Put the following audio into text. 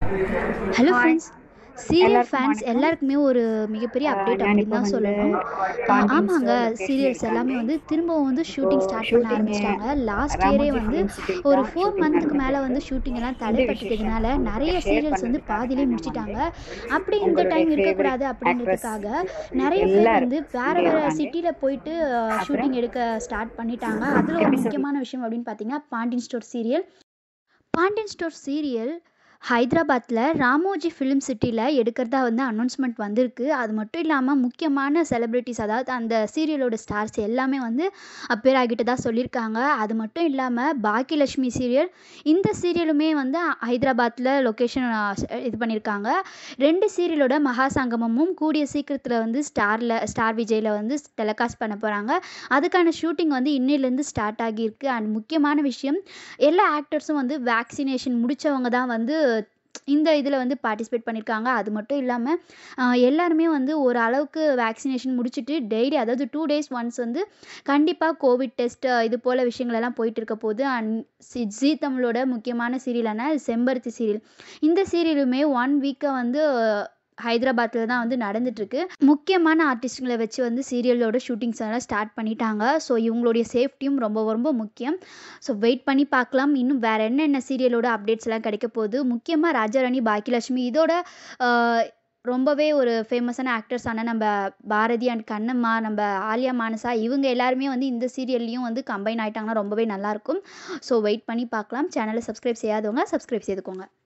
Hello Hi. Friends serial எல்லாருக்கும் fans வணக்கம். எல்லாருக்குமே ஒரு மிகப்பெரிய ஆஹ் அப்டேட் நான் அப்படின்னு இப்போ தான் வந்து சொல்லணும் பாண்டியன் ஆமாங்க ஸ்டோர் சீரியல்ஸ் லொகேஷன் எல்லாமே வந்து திரும்பவும் வந்து ஷூட்டிங் இப்போ ஸ்டார்ட் பண்ண shooting ஆரம்பிச்சிட்டாங்க லாஸ்ட் இயரே ராமோஜி வந்து ஃபிலிம் சிட்டி ஒரு தான் ஃபோர் shooting மந்த்துக்கு மேலே நடந்துட்டு வந்து இருக்கு. ஷூட்டிங் எல்லாம் இந்த தடைப்பட்டதுனால விசேஷம் நிறைய share சீரியல்ஸ் வந்து பண்றதுக்காக பாதியிலே நம்ம முடிச்சிட்டாங்க வந்து அப்படி இந்த உங்களுடைய டைம் favorite இருக்கக்கூடாது actress அப்படின்றதுக்காக நிறைய பேர் எல்லாரும் வந்து வேற இங்க வேற இருக்காங்க. சிட்டியில் போயிட்டு அப்புறம் ஷூட்டிங் எடுக்க ஸ்டார்ட் பண்ணிட்டாங்க அதில் ஒரு episode முக்கியமான விஷயம் அப்படின்னு பார்த்தீங்கன்னா Pandian store serial Pandian store serial ஹைதராபாத்தில் ராமோஜி ஃபிலிம் சிட்டியில் எடுக்கிறதா வந்து அனௌன்ஸ்மெண்ட் வந்திருக்கு அது மட்டும் இல்லாமல் முக்கியமான செலிப்ரிட்டிஸ் அதாவது அந்த சீரியலோட ஸ்டார்ஸ் எல்லாமே வந்து அப்பேர் ஆகிட்டு தான் சொல்லியிருக்காங்க அது மட்டும் இல்லாமல் பாக்கியலட்சுமி சீரியல் இந்த சீரியலுமே வந்து ஹைதராபாத்தில் லொக்கேஷன் இது பண்ணியிருக்காங்க ரெண்டு சீரியலோட மகா சங்கமமும் கூடிய சீக்கிரத்தில் வந்து ஸ்டாரில் ஸ்டார் விஜயில் வந்து டெலகாஸ்ட் பண்ண போகிறாங்க அதுக்கான ஷூட்டிங் வந்து இன்னிலேருந்து ஸ்டார்ட் ஆகியிருக்கு அண்ட் முக்கியமான விஷயம் எல்லா ஆக்டர்ஸும் வந்து வேக்சினேஷன் முடித்தவங்க தான் வந்து இந்த இதில் வந்து பார்ட்டிசிபேட் பண்ணியிருக்காங்க அது மட்டும் இல்லாமல் எல்லாருமே வந்து ஒரு அளவுக்கு வேக்சினேஷன் முடிச்சுட்டு டெய்லி அதாவது டூ டேஸ் ஒன்ஸ் வந்து கண்டிப்பாக கோவிட் டெஸ்ட் இது போல் விஷயங்கள் எல்லாம் போயிட்டு இருக்க போது அண்ட் சி ஜீ தமிழோட முக்கியமான சீரியலான செம்பருத்தி சீரியல் இந்த சீரியலுமே ஒன் வீக்காக வந்து ஹைதராபாத்தில் தான் வந்து நடந்துட்டுருக்கு முக்கியமான ஆர்டிஸ்ட்டுங்களை வச்சு வந்து சீரியலோட ஷூட்டிங்ஸ் எல்லாம் ஸ்டார்ட் பண்ணிட்டாங்க ஸோ இவங்களுடைய சேஃப்டியும் ரொம்ப ரொம்ப முக்கியம் ஸோ வெயிட் பண்ணி பார்க்கலாம் இன்னும் வேறு என்னென்ன சீரியலோட அப்டேட்ஸ் எல்லாம் கிடைக்க போகுது முக்கியமாக ராஜாராணி பாக்கியலட்சுமி இதோட ஆஹ், ரொம்பவே ஒரு ஃபேமஸான ஆக்டர்ஸான நம்ம பாரதி அண்ட் கண்ணம்மா நம்ம ஆலியா மானசா இவங்க எல்லாருமே வந்து இந்த சீரியல்லையும் வந்து கம்பைன் ஆயிட்டாங்கன்னா ரொம்பவே நல்லாயிருக்கும் ஸோ வெயிட் பண்ணி பார்க்கலாம் சேனலை சப்ஸ்கிரைப் செய்யாதவங்க சப்ஸ்கிரைப் செய்துக்கோங்க